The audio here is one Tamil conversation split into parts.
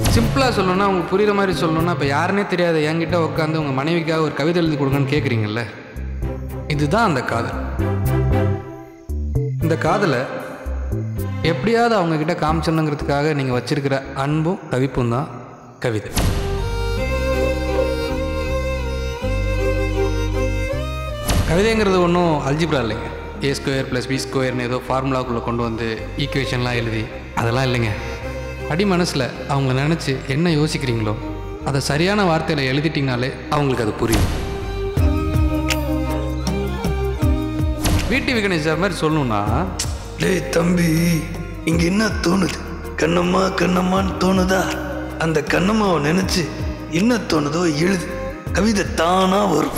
சிம்பிளாக சொல்லணும்னா உங்களுக்கு புரியுற மாதிரி சொல்லணும்னா இப்போ யாருன்னே தெரியாத என்கிட்ட உட்காந்து உங்கள் மனைவிக்காக ஒரு கவிதை எழுதி கொடுங்கன்னு கேட்குறீங்கல்ல இதுதான் அந்த காதல் இந்த காதலை எப்படியாவது அவங்க கிட்ட காமிச்சிடணுங்கிறதுக்காக நீங்கள் வச்சிருக்கிற அன்பும் தவிப்பும் தான் கவிதை கவிதைங்கிறது ஒன்றும் அல்ஜிப்ரா இல்லைங்க ஏ ஸ்கொயர் ப்ளஸ் பி ஸ்கொயர்னு ஏதோ ஃபார்முலாக்குள்ளே கொண்டு வந்து ஈக்குவேஷன்லாம் எழுதி அதெல்லாம் இல்லைங்க அடி மனசில் அவங்கள நினச்சி என்ன யோசிக்கிறீங்களோ அதை சரியான வார்த்தையில் எழுதிட்டிங்கனாலே அவங்களுக்கு அது புரியும் வீட்டு விகணேஷ் சார் மாதிரி சொல்லணும்னா டேய் தம்பி இங்க என்ன தோணுது கண்ணம்மா கண்ணம்மான்னு தோணுதா அந்த கண்ணம்மாவை நினைச்சு என்ன தோணுதோ எழுது கவிதை தானா வரும்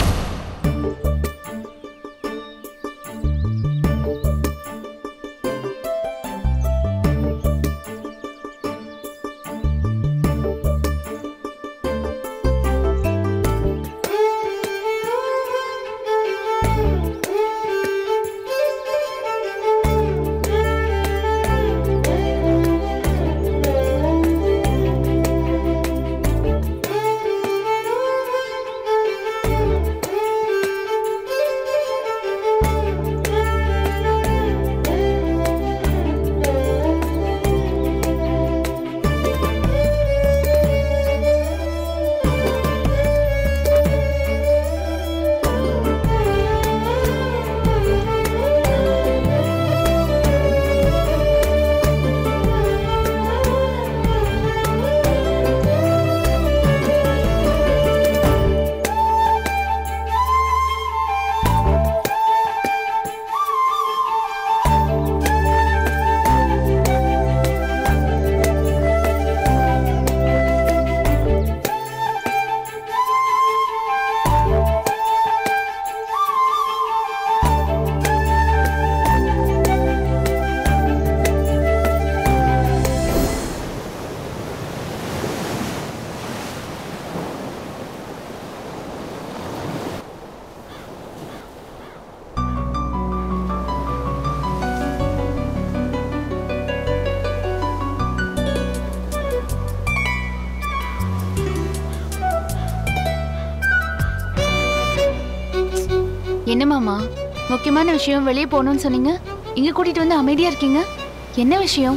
என்ன மாமா முக்கியமான விஷயம் வெளியே போகணும்னு சொன்னீங்க இங்க கூட்டிட்டு வந்து அமைதியா இருக்கீங்க என்ன விஷயம்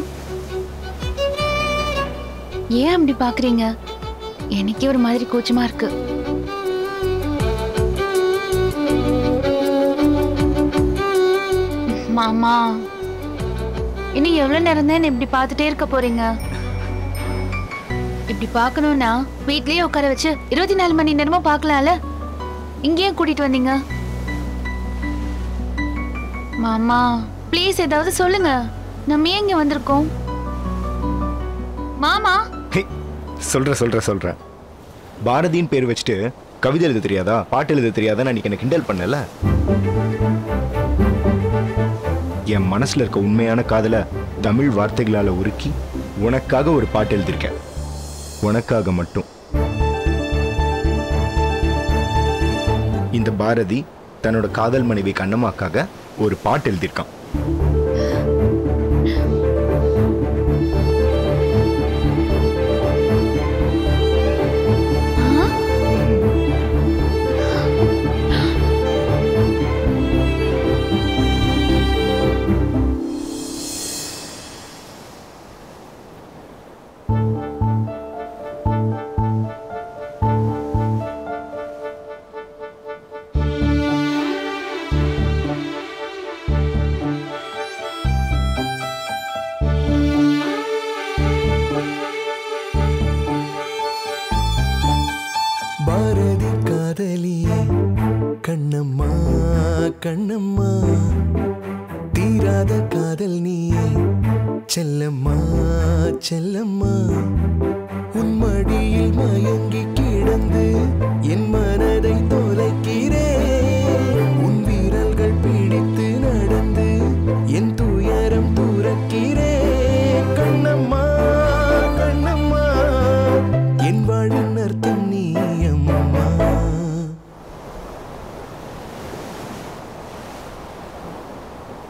ஏன் அப்படி பாக்குறீங்க எனக்கே ஒரு மாதிரி கூச்சமா இருக்கு மாமா இன்னும் எவ்வளவு நேரம் தான் இப்படி பார்த்துட்டே இருக்க போறீங்க இப்படி பார்க்கணும்னா வீட்லயே உட்கார வச்சு இருபத்தி நாலு மணி நேரமும் பார்க்கலாம்ல இங்கேயே கூட்டிட்டு வந்தீங்க மாமா ப்ளீஸ் ஏதாவது சொல்லுங்க நம்ம ஏன் இங்க வந்திருக்கோம் மாமா ஹே, சொல்றேன் சொல்றேன் சொல்றேன் பாரதியின் பேர் வச்சுட்டு கவிதை எழுத தெரியாதா பாட்டு எழுத தெரியாதா நான் எனக்கு கிண்டல் பண்ணல என் மனசுல இருக்க உண்மையான காதலை தமிழ் வார்த்தைகளால உருக்கி உனக்காக ஒரு பாட்டு எழுதியிருக்கேன் உனக்காக மட்டும் இந்த பாரதி தன்னோட காதல் மனைவி கண்ணம்மாக்காக ஒரு பாட்டு எழுதியிருக்கான் பாரதி காதலியே கண்ணம்மா கண்ணம்மா தீராத காதல் நீயே செல்லம்மா செல்லம்மா உன் மடியில் மயங்கி கிடந்து என் மனதை தொலைக்கிறேன் உன் வீரல்கள் பிடித்து நடந்து என் துயரம் துறக்கிறேன் கண்ணம்மா கண்ணம்மா என் வாழின் அர்த்தம் நீ அம்மா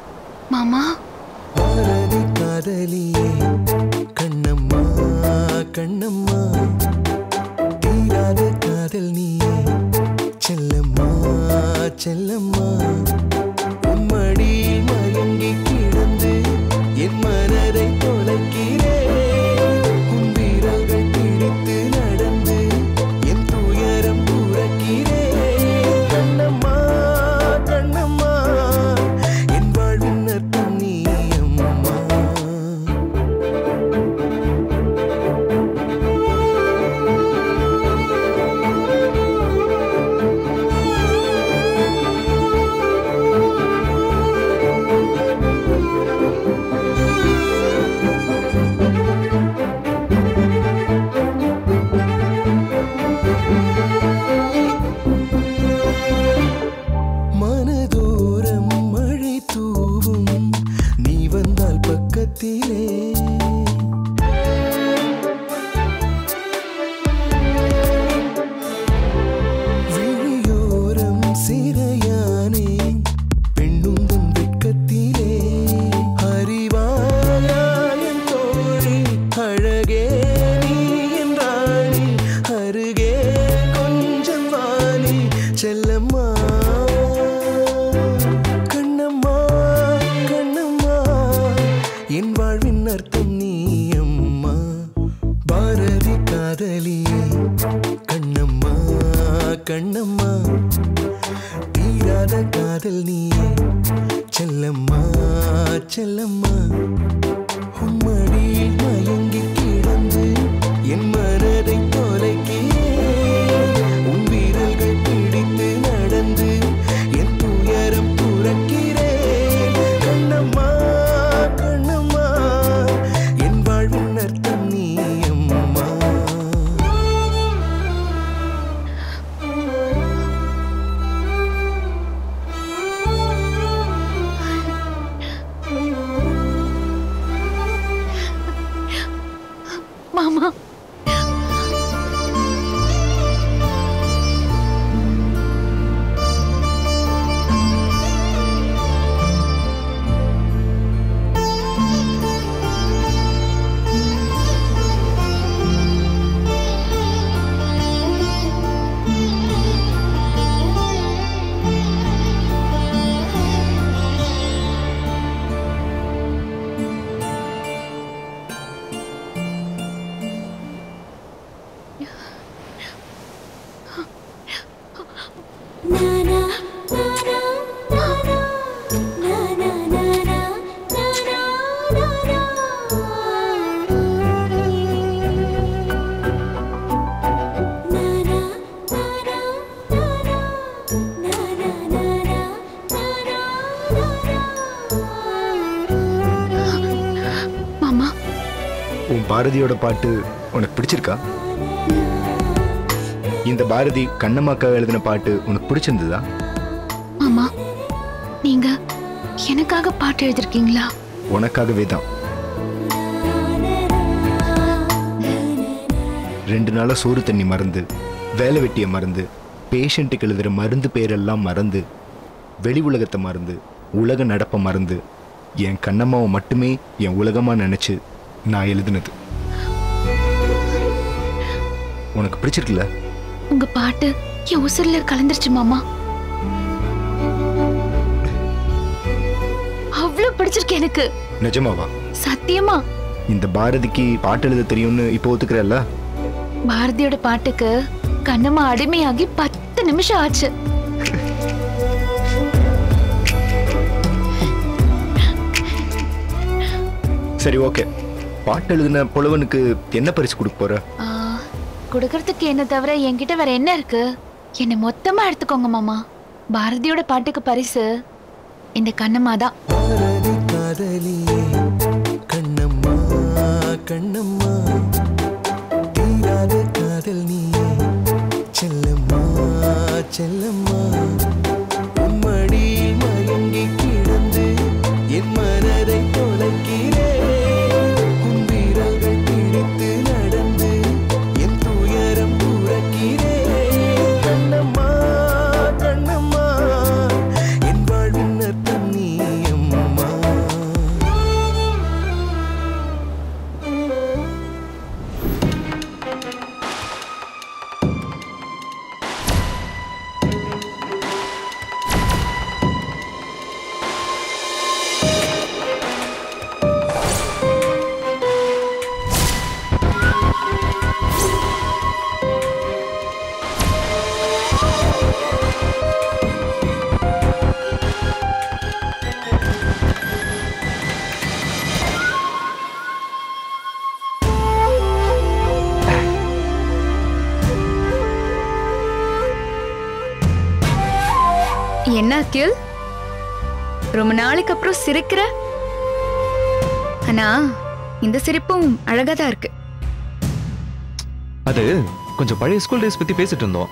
மாமா பாரதி காதலியே கண்ணம்மா கண்ணம்மா தீராத காதல் நீயே செல்லம்மா செல்லம்மா உம்மடியில் மயங்கி கிடந்து என் மனதை தொலைக்கிறேன் உன் வீரர்கள் பிடித்து நடந்து என் துயரம் புறக்கிறேன் கண்ணம்மா கண்ணம்மா என் வாழ்வின் அர்த்தம் நீ அம்மா மனதோரம் மழை தூவும் நீ வந்தால் பக்கத்திலே விழியோரம் சிறையானே பெண்ணுந்தன் வெட்கத்திலே அறிவாயன் தோழி அழகே நீ என்றாளி அருகே கொஞ்சம் வாலி செல்லம்மா கண்ணம்மா கண்ணம்மா என் வாழ்வின் அர்த்தம் நீ அம்மா பாரதி காதலியே கண்ணம்மா கண்ணம்மா தீராத காதல் நீயே செல்லம்மா செல்லம்மா உம்மடியில் மயங்கி கிடந்து என் மனதை தொலைக்கிறேன் உன் வீரல்கள் பிடித்து நடந்து என் துயரம் புறக்கிறேன் கண்ணம்மா கண்ணம்மா என் வாழ்வின் அர்த்தம் நீ அம்மா மாமா மாமா உன் பாரதியோட பாட்டு உனக்கு பிடிச்சிருக்கா இந்த பாரதி கண்ணம்மாக்கா எழுதின பாட்டு உனக்கு பிடிச்சிருந்ததா மாமா நீங்க எனக்காக பாட்டு எழுதிருக்கீங்களா உனக்காகவே தான் ரெண்டு நாளா சோறு தண்ணி மறந்து வேலை வெட்டியை மறந்து பேஷண்ட்டுக்கு எழுதுகிற மருந்து பேரெல்லாம் மறந்து வெளி உலகத்தை மறந்து உலக நடப்பை மறந்து என் கண்ணம்மாவை மட்டுமே என் உலகமாக நினச்சி நான் எழுதினது உனக்கு பிடிச்சிருக்குல்ல உங்க பாட்டு என் உசுர்ல கலந்துருச்சு மாமா அவ்வளவு பிடிச்சிருக்கு எனக்கு நிஜமாவா சத்தியமா இந்த பாரதிக்கு பாட்டு எழுத தெரியும்னு இப்போ ஒத்துக்கிறல்ல பாரதியோட பாட்டுக்கு கண்ணம்மா அடிமையாகி பத்து நிமிஷம் ஆச்சு சரி ஓகே பாட்டு எழுதின புலவனுக்கு என்ன பரிசு கொடுக்க போற ஆ, கொடுக்கறதுக்கு என்ன தவிர என்கிட்ட வேற என்ன இருக்கு என்னை மொத்தமா எடுத்துக்கோங்க மாமா பாரதியோட பாட்டுக்கு பரிசு இந்த கண்ணம்மா தான் பாரதி காதலியே கண்ணம்மா கண்ணம்மா தீராத காதல் நீயே செல்லம்மா செல்லம்மா உம்மடியில் மயங்கி கிடந்து என் மனதை தொலைக்கிறேன் உன் வீரர்கள் பிடித்து நடந்து என் துயரம் புறக்கிறேன் கண்ணம்மா கண்ணம்மா என் வாழ்வின் அர்த்தம் நீ அம்மா என்ன அகில் ரொம்ப நாளைக்கு அப்புறம் சிரிக்கிற ஆனா இந்த சிரிப்பும் அழகா தான் இருக்கு அது கொஞ்சம் பழைய ஸ்கூல் டேஸ் பத்தி பேசிட்டு இருந்தோம்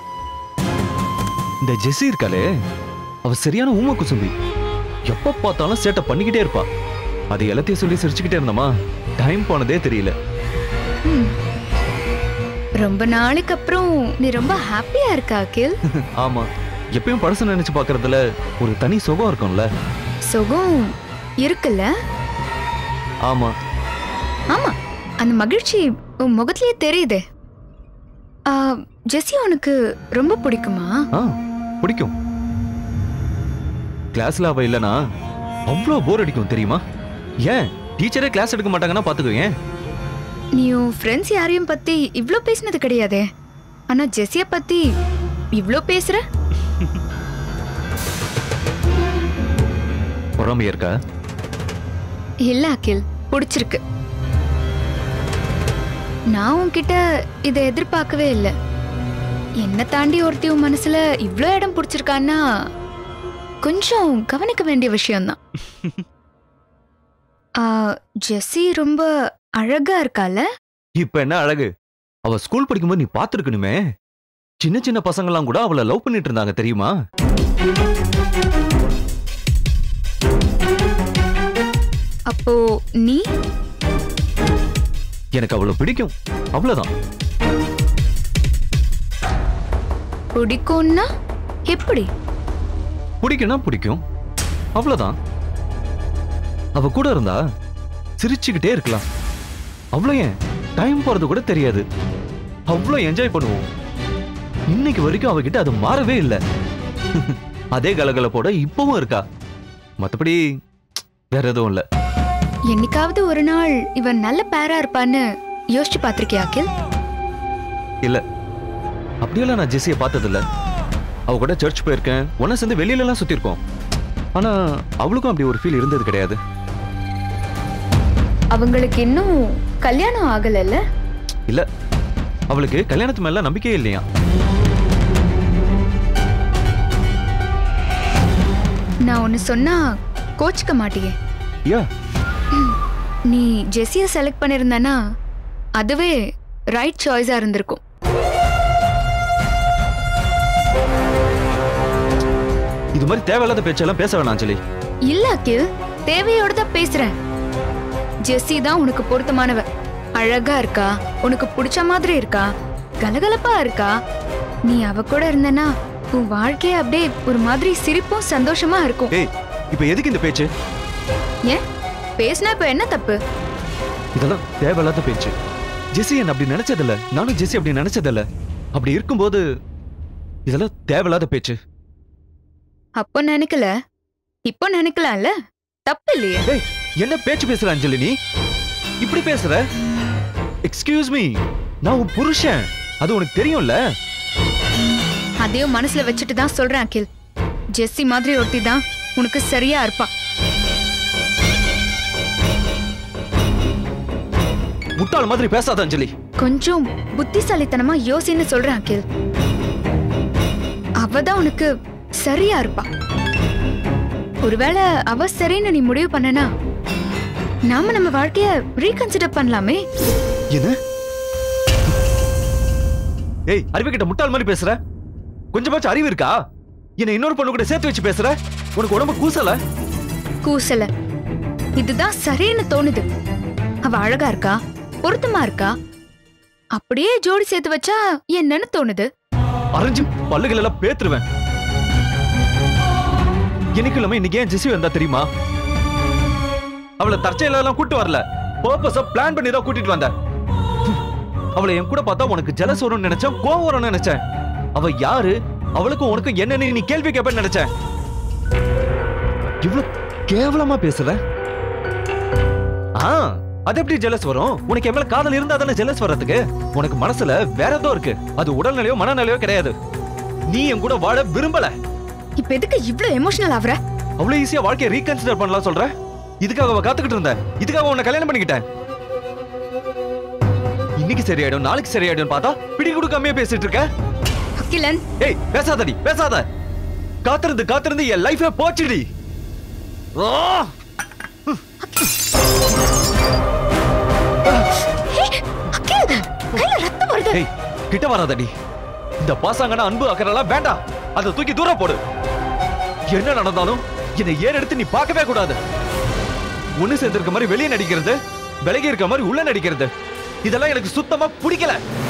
இந்த ஜெஸ்ஸி இருக்காளே அவ சரியான ஊம குசும்பி எப்ப பார்த்தாலும் சேட்டை பண்ணிக்கிட்டே இருப்பா அது எல்லாத்தையும் சொல்லி சிரிச்சுக்கிட்டே இருந்தோமா டைம் போனதே தெரியல ரொம்ப நாளைக்கு அப்புறம் நீ ரொம்ப ஹாப்பியா இருக்க அகில் ஆமா எப்பயும் பழச நினைச்சு பார்க்கறதுல ஒரு தனி சுகம் இருக்கும்ல சுகம் இருக்குல்ல ஆமா ஆமா அந்த மகிழ்ச்சி உன் முகத்திலேயே தெரியுதே ஆ, ஜெஸ்ஸி உனக்கு ரொம்ப பிடிக்குமா ஆ பிடிக்கும் கிளாஸ்ல அவ இல்லனா அவ்வளோ போர் அடிக்கும் தெரியுமா ஏன் டீச்சரே கிளாஸ் எடுக்க மாட்டாங்கன்னா பாத்துக்கோ ஏன் நீ உன் ஃப்ரெண்ட்ஸ் யாரையும் பத்தி இவ்ளோ பேசினது கிடையாதே ஆனா ஜெஸ்ஸிய பத்தி இவ்ளோ பேசுற பொறாமையா இருக்கா இல்ல அகில் பிடிச்சிருக்கு நான் உன்கிட்ட இதை எதிர்பார்க்கவே இல்லை என்ன தாண்டி ஒருத்தி உன் மனசுல இவ்ளோ இடம் பிடிச்சிருக்கான்னா கொஞ்சம் கவனிக்க வேண்டிய விஷயம்தான் ஆ, ஜெஸ்ஸி ரொம்ப அழகா இருக்கால இப்ப என்ன அழகு அவ ஸ்கூல் படிக்கும்போது நீ பாத்துருக்கணுமே சின்ன சின்ன பசங்கலாம் கூட அவளை லவ் பண்ணிட்டு இருந்தாங்க தெரியுமா அப்போ நீ எனக்கு அவளை பிடிக்கும் அவ்வளவுதான் பிடிக்கும்னா எப்படி பிடிக்கும்னா பிடிக்கும் அவ்வளவுதான் அவ கூட இருந்தா சிரிச்சுக்கிட்டே இருக்கலாம் அவ்வளோ ஏன் டைம் போறது கூட தெரியாது அவ்வளோ என்ஜாய் பண்ணுவோம் இன்னைக்கு வரைக்கும் அவகிட்ட அது மாறவே இல்லை அதே கலகலப்போட இப்பவும் இருக்கா மத்தபடி வேற எதுவும் இல்ல என்னைக்காவது ஒரு நாள் இவன் நல்ல பேரா இருப்பான்னு யோசிச்சு பாத்திருக்கியா அகில் இல்ல அப்படியெல்லாம் நான் ஜெஸ்ஸியை பார்த்ததில்ல அவ கூட சர்ச் போயிருக்கேன் ஒன்ன சேர்ந்து வெளியில எல்லாம் சுத்திருக்கோம் ஆனா அவளுக்கும் அப்படி ஒரு ஃபீல் இருந்தது கிடையாது அவங்களுக்கு இன்னும் கல்யாணம் ஆகலைல்ல இல்ல அவளுக்கு கல்யாணத்து மேல நம்பிக்கையே இல்லையா நான் ஒன்னு சொன்னா கோச்சிக்க மாட்டியே யா நீ ஜெஸ்ஸிய செலக்ட் பண்ணிருந்தனா அதுவே ரைட் சாய்ஸா இருந்திருக்கும் இது மாதிரி தேவையில்லாத பேச்செல்லாம் பேச வேணாம் அஞ்சலி இல்ல அகில் தேவையோட தான் பேசுறேன் ஜெஸ்ஸி தான் உனக்கு பொருத்தமானவ அழகா இருக்கா உனக்கு பிடிச்ச மாதிரி இருக்கா கலகலப்பா இருக்கா நீ அவ கூட இருந்தனா உன் வாழ்க்கையே அப்படியே ஒரு மாதிரி சிரிப்பும் சந்தோஷமா இருக்கும் ஏய் இப்ப எதுக்கு இந்த பேச்சு ஏன் பேசினா இப்ப என்ன தப்பு இதெல்லாம் தேவையில்லாத பேச்சு ஜெஸ்ஸி என்ன அப்படி நினைச்சதில்ல நானும் ஜெஸ்ஸி அப்படி நினைச்சதில்ல அப்படி இருக்கும்போது இதெல்லாம் தேவையில்லாத பேச்சு அப்போ நினைக்கல இப்போ நினைக்கலாம்ல தப்பு இல்லையே ஏய் என்ன பேச்சு பேசுற அஞ்சலி நீ இப்படி பேசுற எக்ஸ்கியூஸ் மீ நான் உன் புருஷன் அது உனக்கு தெரியும்ல அதையும் மனசுல வச்சுட்டு தான் சொல்றேன் அகில் ஜெஸ்ஸி மாதிரி ஒருத்தி தான் உனக்கு சரியா இருப்பா முட்டாள் மாதிரி பேசாத அஞ்சலி கொஞ்சம் புத்திசாலித்தனமா யோசின்னு சொல்றேன் அகில் அவ தான் உனக்கு சரியா இருப்பா ஒருவேளை அவ சரின்னு நீ முடிவு பண்ணனா நாம நம்ம வாழ்க்கைய ரீகன்சிடர் பண்ணலாமே என்ன ஏய் அறிவு கிட்ட முட்டாள் மாதிரி பேசுற கொஞ்சமாச்சும் அறிவு இருக்கா என்ன இன்னொரு பொண்ணு கூட சேர்த்து வச்சு பேசுற உனக்கு உடம்பு கூசல கூசல இதுதான் சரின்னு தோணுது அவ அழகா இருக்கா பொருத்தமா இருக்கா அப்படியே ஜோடி சேர்த்து வச்சா என்னன்னு தோணுது அரைஞ்சு பல்லுகள் எல்லாம் பேத்துருவேன் எனக்கு இல்லாம இன்னைக்கு ஏன் ஜெசி வந்தா தெரியுமா அவளை தற்செயலா எல்லாம் கூட்டு வரல பர்பஸா பிளான் பண்ணி தான் கூட்டிட்டு வந்த அவளை என் கூட பார்த்தா உனக்கு ஜலஸ் வரும்னு நினைச்சேன் கோவம் வரும்னு நினைச்சேன் அவ யாரு அவளுக்கும் உனக்கும் என்னன்னு நீ கேள்வி கேட்பேன்னு நினைச்சேன் இவ்வளவு கேவலமா பேசுற ஆ அது எப்படி ஜெலஸ் வரும் உனக்கு எவ்வளவு காதல் இருந்தா தானே ஜெலஸ் வர்றதுக்கு உனக்கு மனசுல வேற ஏதோ இருக்கு அது உடல்நிலையோ மனநிலையோ கிடையாது நீ என் கூட வாழ விரும்பல இப்ப எதுக்கு இவ்ளோ எமோஷனல் ஆகுற அவ்வளவு ஈஸியா வாழ்க்கையை ரீகன்சிடர் பண்ணலாம் சொல்ற இதுக்காக அவ காத்துக்கிட்டு இருந்த இதுக்காக உன்னை கல்யாணம் பண்ணிக்கிட்டேன் இன்னைக்கு சரியாயிடும் நாளைக்கு சரியாயிடும் பார்த்தா பிடி கொடுக்காமயே பேசிட்டு இருக்க அகிலன் ஏய் பேசாதடி பேசாத காத்திருந்து காத்திருந்து என் லைஃபே போச்சுடி ஆ! ஏய் கிட்ட வராதடி இந்த பாசாங்கன அன்பு அக்கறலாம் வேண்டாம் அதை தூக்கி தூரம் போடு என்ன நடந்தாலும் என்னை ஏன் எடுத்து நீ பார்க்கவே கூடாது ஒண்ணு சேர்ந்திருக்க மாதிரி வெளியே நடிக்கிறது விலகி இருக்க மாதிரி உள்ள நடிக்கிறது இதெல்லாம் எனக்கு சுத்தமா பிடிக்கல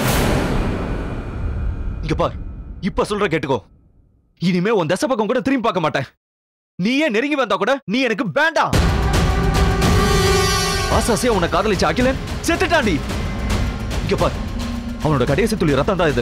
இங்க பார் இப்ப சொல்ற கேட்டுக்கோ இனிமே உன் தசை பக்கம் கூட திரும்பி பார்க்க மாட்டேன் நீயே நெருங்கி வந்தா கூட நீ எனக்கு வேண்டாம் ஆசாசியா உன்னை காதலிச்ச அகிலன் செத்துட்டாண்டி இங்க பார் அவனோட கடைசி துளி ரத்தம் தான் இது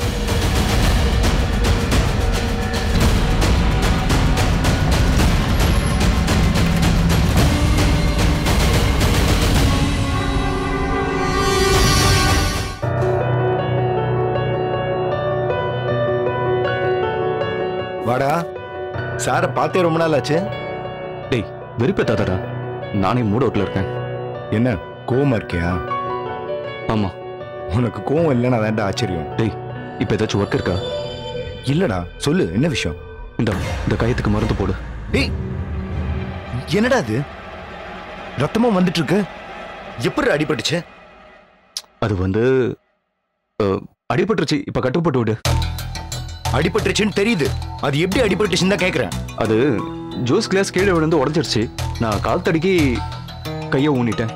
வாடா சாரை பார்த்தே ரொம்ப நாள் ஆச்சு டேய் வெறுப்பேத்தாதடா நானே மூட் அவுட்ல இருக்கேன் என்ன கோவமா இருக்கியா ஆமா உனக்கு கோவம் இல்லைன்னா வேண்டாம் ஆச்சரியம் டேய் இப்ப ஏதாச்சும் ஒர்க் இருக்கா இல்லடா சொல்லு என்ன விஷயம் இந்த இந்த கயத்துக்கு மருந்து போடு டேய் என்னடா இது ரத்தமா வந்துட்டு இருக்கு எப்படி அடிபட்டுச்சு அது வந்து அஹ், அடிபட்டுருச்சு இப்ப கட்டுப்பட்டு விடு அடிபட்டுருச்சுன்னு தெரியுது அது எப்படி அடிபட்டுச்சுன்னு தான் கேக்குறேன் அது ஜூஸ் கிளாஸ் கீழே விழுந்து உடஞ்சிருச்சு நான் கால் தடுக்கி கையை ஊனிட்டேன்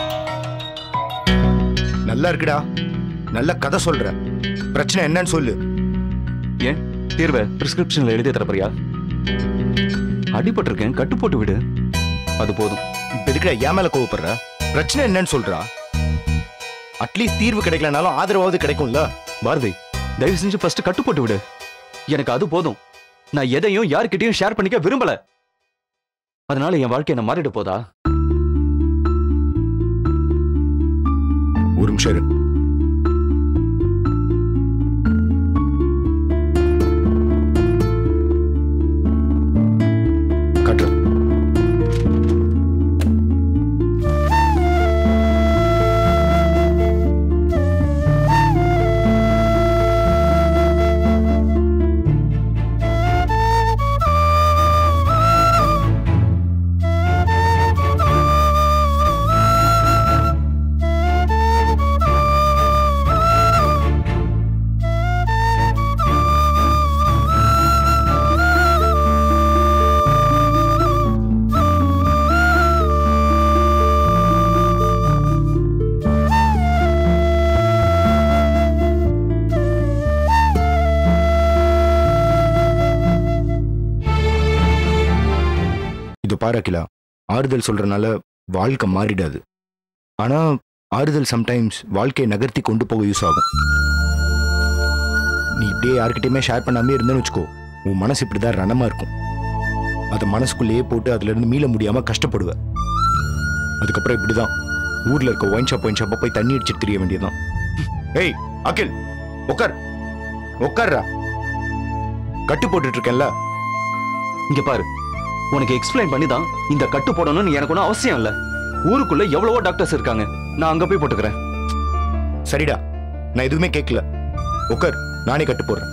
நல்லா இருக்குடா நல்ல கதை சொல்ற பிரச்சனை என்னன்னு சொல்லு ஏன் தீர்வை பிரிஸ்கிரிப்ஷன்ல எழுதி தரப்பறியா அடிபட்டிருக்கேன் கட்டு போட்டு விடு அது போதும் இப்ப எதுக்குடா ஏன் மேல கோவப்படுற பிரச்சனை என்னன்னு சொல்றா அட்லீஸ்ட் தீர்வு கிடைக்கலனாலும் ஆதரவாவது கிடைக்கும்ல பாரதி தயவு செஞ்சு ஃபர்ஸ்ட் கட்டு போட்டு விடு எனக்கு அது போதும் நான் எதையும் யார்கிட்டயும் ஷேர் பண்ணிக்க விரும்பல அதனால என் வாழ்க்கை என்ன மாறிட போதா ஒரு நிமிஷம் இரு. கட்டுறேன் இது பாரு அகிலா ஆறுதல் சொல்றனால வாழ்க்கை மாறிடாது ஆனா ஆறுதல் சம்டைம்ஸ் வாழ்க்கையை நகர்த்தி கொண்டு போக யூஸ் ஆகும் நீ இப்படியே யார்கிட்டயுமே ஷேர் பண்ணாமே இருந்தேன்னு வச்சுக்கோ உன் மனசு இப்படிதான் ரணமா இருக்கும் அதை மனசுக்குள்ளேயே போட்டு அதுல இருந்து மீள முடியாம கஷ்டப்படுவ அதுக்கப்புறம் இப்படிதான் ஊர்ல இருக்க ஒயின் ஷாப் ஒயின் ஷாப்பா போய் தண்ணி அடிச்சிட்டு தெரிய வேண்டியதுதான் ஏய் அகில் உட்கார் உட்கார்றா கட்டு போட்டுட்டு இருக்கேன்ல இங்க பாரு உனக்கு எக்ஸ்பிளைன் பண்ணி தான் இந்த கட்டு போடணும்னு எனக்கு ஒன்றும் அவசியம் இல்ல ஊருக்குள்ள எவ்வளவோ டாக்டர்ஸ் இருக்காங்க நான் அங்க போய் போட்டுக்கிறேன் சரிடா நான் எதுவுமே கேட்கல உட்கார் நானே கட்டு போடுறேன்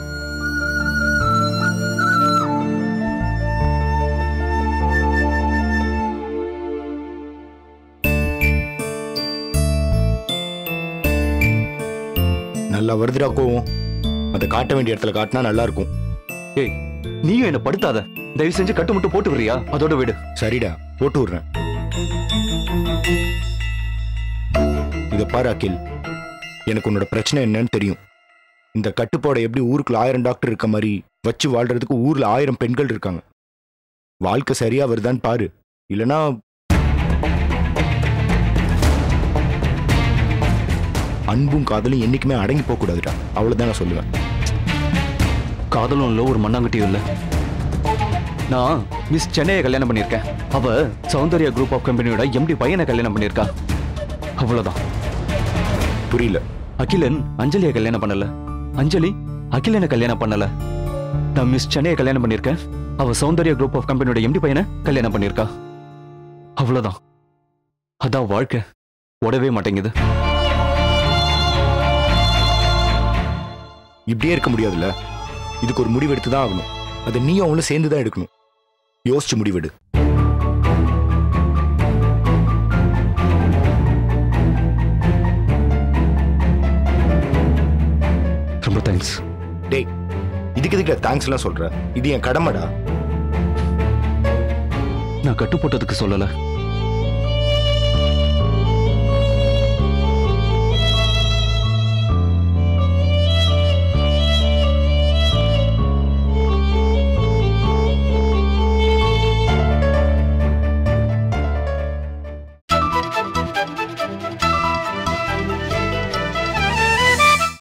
நல்லா வருதுடா கோவம் அதை காட்ட வேண்டிய இடத்துல காட்டினா நல்லா இருக்கும் ஏய் நீயும் என்ன படுத்தாத தயவு செஞ்சு கட்டு மட்டும் போட்டு விடுறியா அதோட விடு சரிடா போட்டு விடுறேன் இதை பாரு அகில் எனக்கு உன்னோட பிரச்சனை என்னன்னு தெரியும் இந்த கட்டுப்பாடை எப்படி ஊருக்குள்ள ஆயிரம் டாக்டர் இருக்க மாதிரி வச்சு வாழ்றதுக்கு ஊர்ல ஆயிரம் பெண்கள் இருக்காங்க வாழ்க்கை சரியா வருதான்னு பாரு இல்லனா அன்பும் காதலும் என்னைக்குமே அடங்கி போக கூடாதுடா அவ்வளவுதான் நான் சொல்லுவேன் காதலும் இல்ல ஒரு மண்ணாங்கட்டியும் இல்ல நான் மிஸ் சென்னையை கல்யாணம் பண்ணியிருக்கேன் அவ சௌந்தர்யா குரூப் ஆஃப் கம்பெனியோட எம்டி பையனை கல்யாணம் பண்ணியிருக்கா அவ்வளவுதான் புரியல அகிலன் அஞ்சலியை கல்யாணம் பண்ணல அஞ்சலி அகிலனை கல்யாணம் பண்ணல நான் மிஸ் சென்னையை கல்யாணம் பண்ணியிருக்கேன் அவ சௌந்தர்யா குரூப் ஆஃப் கம்பெனியோட எம்டி பையனை கல்யாணம் பண்ணியிருக்கா அவ்வளவுதான் அதான் வாழ்க்கை உடவே மாட்டேங்குது இப்படியே இருக்க முடியாதுல்ல இதுக்கு ஒரு முடிவெடுத்து தான் ஆகணும் அதை நீயும் அவங்களும் சேர்ந்து தான் எடுக்கணும் யோசிச்சு முடிவெடு ரொம்ப தேங்க்ஸ் டேய் இதுக்கு எதுக்கு தேங்க்ஸ் எல்லாம் சொல்ற இது என் கடமைடா நான் கட்டு போட்டதுக்கு சொல்லல